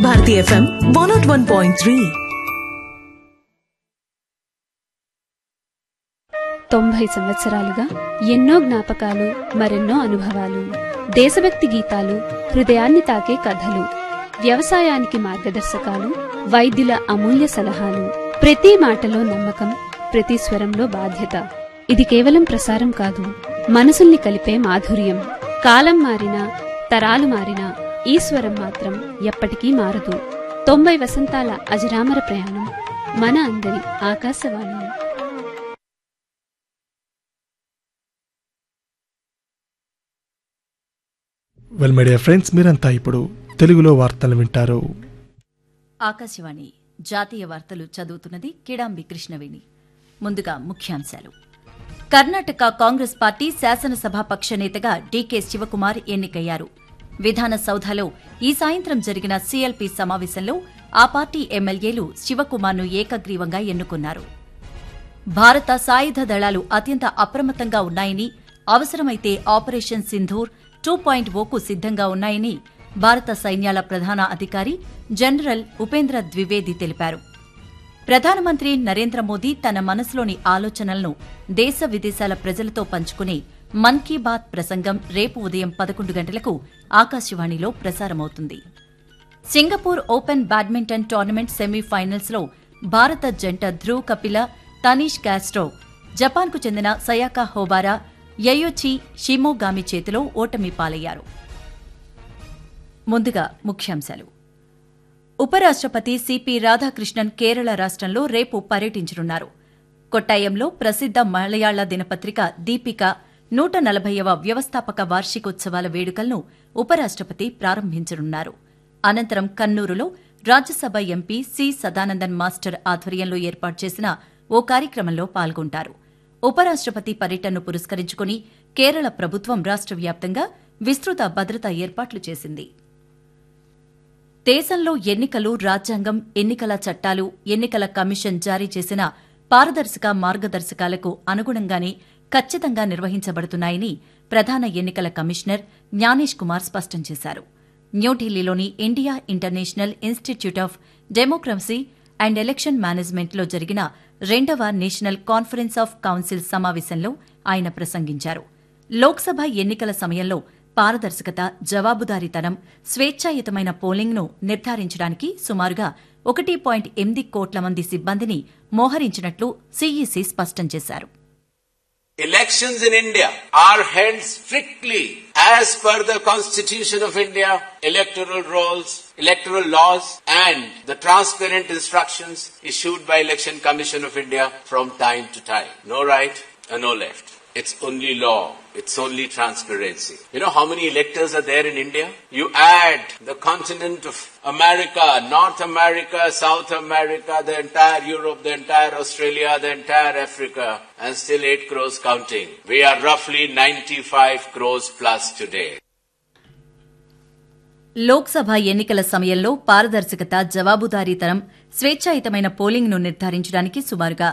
Bharati FM one naught one point three తొంభై సంవత్సరాలుగా ఎన్నో జ్ఞాపకాలు మరెన్నో అనుభవాలు దేశభక్తి గీతాలు హృదయాన్ని తాకే కథలు వ్యవసాయానికి మార్గదర్శకాలు వైద్యుల అమూల్య సలహాలు ప్రతి మాటలో నమ్మకం ప్రతి స్వరంలో బాధ్యత ఇది కేవలం ప్రసారం కాదు మనసుల్ని కలిపే మాధుర్యం కాలం మారినా తరాలు మారినా ఈ స్వరం మాత్రం ఎప్పటికీ మారదు తొంభై వసంతాల అజరామర ప్రయాణం మన అందరి ఆకాశవాణి వెల్ మీడియా ఫ్రెండ్స్ మీరంతా ఇప్పుడు తెలుగులో వార్తలు వింటారు ఆకాశవాణి జాతీయ వార్తలు చదువుతున్నది కిడాంబి కృష్ణవేణి ముందుగా ముఖ్యాంశాలు కర్ణాటక కాంగ్రెస్ పార్టీ శాసనసభాపక్ష నేతగా డీకే శివకుమార్ ఎన్నికయ్యారు విధానసౌధలో ఈ సాయంత్రం జరిగిన సీఎల్పీ సమావేశంలో ఆ పార్టీ ఎమ్మెల్యేలు శివకుమార్ను ఏకగ్రీవంగా ఎన్నుకున్నారు భారత సాయుధ దళాలు అత్యంత అప్రమత్తంగా ఉన్నాయని అవసరమైతే ఆపరేషన్ సింధూర్ టూ పాయింట్ ఓకు సిద్దంగా ఉన్నాయని భారత సైన్యాల ప్రధాన అధికారి జనరల్ ఉపేంద్ర ద్వివేది తెలిపారు ప్రధానమంత్రి నరేంద్ర మోదీ తన మనసులోని ఆలోచనలను దేశ విదేశాల ప్రజలతో పంచుకునే మన్ కీ బాత్ ప్రసంగం రేపు ఉదయం పదకొండు గంటలకు ఆకాశవాణిలో ప్రసారమవుతుంది Singapore open badminton tournament semifinals లో భారత జంట ధ్రువ్ కపిల తనీష్ క్యాస్ట్రో జపాన్కు చెందిన సయాకా హోబారా యయోచి షిమోగామి చేతిలో ఓటమి పాలయ్యారు ముందుగా ముఖ్యాంశాలు ఉపరాష్ట్రపతి సిపి రాధాకృష్ణన్ కేరళ రాష్ట్రంలో రేపు పర్యటించనున్నారు కొట్టాయంలో ప్రసిద్ద మలయాళ దినపత్రిక దీపిక నూట నలభైవ వ్యవస్థాపక వార్షికోత్సవాల వేడుకలను ఉపరాష్ట్రపతి ప్రారంభించనున్నారు అనంతరం కన్నూరులో Rajya Sabha MP C Sadanandan master ఆధ్వర్యంలో ఏర్పాటు చేసిన ఓ కార్యక్రమంలో పాల్గొంటారు ఉపరాష్ట్రపతి పర్యటనను పురస్కరించుకుని కేరళ ప్రభుత్వం రాష్ట్ర వ్యాప్తంగా విస్తృత భద్రతా ఏర్పాట్లు చేసింది దేశంలో ఎన్నికలు రాజ్యాంగం ఎన్నికల చట్టాలు ఎన్నికల కమిషన్ జారీ చేసిన పారదర్శక మార్గదర్శకాలకు అనుగుణంగానే ఖచ్చితంగా నిర్వహించబడుతున్నాయని ప్రధాన ఎన్నికల కమిషనర్ జ్ఞానేష్ కుమార్ స్పష్టం చేశారు న్యూఢిల్లీలోని India international institute of democracy and election మేనేజ్మెంట్లో జరిగిన రెండవ నేషనల్ కాన్ఫరెన్స్ ఆఫ్ కౌన్సిల్ సమావేశంలో ఆయన ప్రసంగించారు లోక్సభ ఎన్నికల సమయంలో పారదర్శకత జవాబుదారీతనం స్వేచ్ఛాయుతమైన పోలింగ్ను నిర్ధారించడానికి సుమారుగా ఒకటి పాయింట్ ఎనిమిది కోట్ల మంది సిబ్బందిని మోహరించినట్లు సీఈసీ స్పష్టం చేశారు Elections in India are held strictly as per the Constitution of India, electoral rolls, electoral laws, and the transparent instructions issued by Election Commission of India from time to time. No right and no left. It's only law. It's only transparency. You know how many electors are there in India? You add the continent of America, North America, South America, the entire Europe, the entire Australia, the entire Africa, and still 8 crores counting. We are roughly 95 crores plus today. Lok Sabha ఎన్నికల సమయంలో పారదర్శకత జవాబుదారీతనం స్వేచ్ఛాయుతమైన పోలింగ్ను నిర్ధారించడానికి సుమారుగా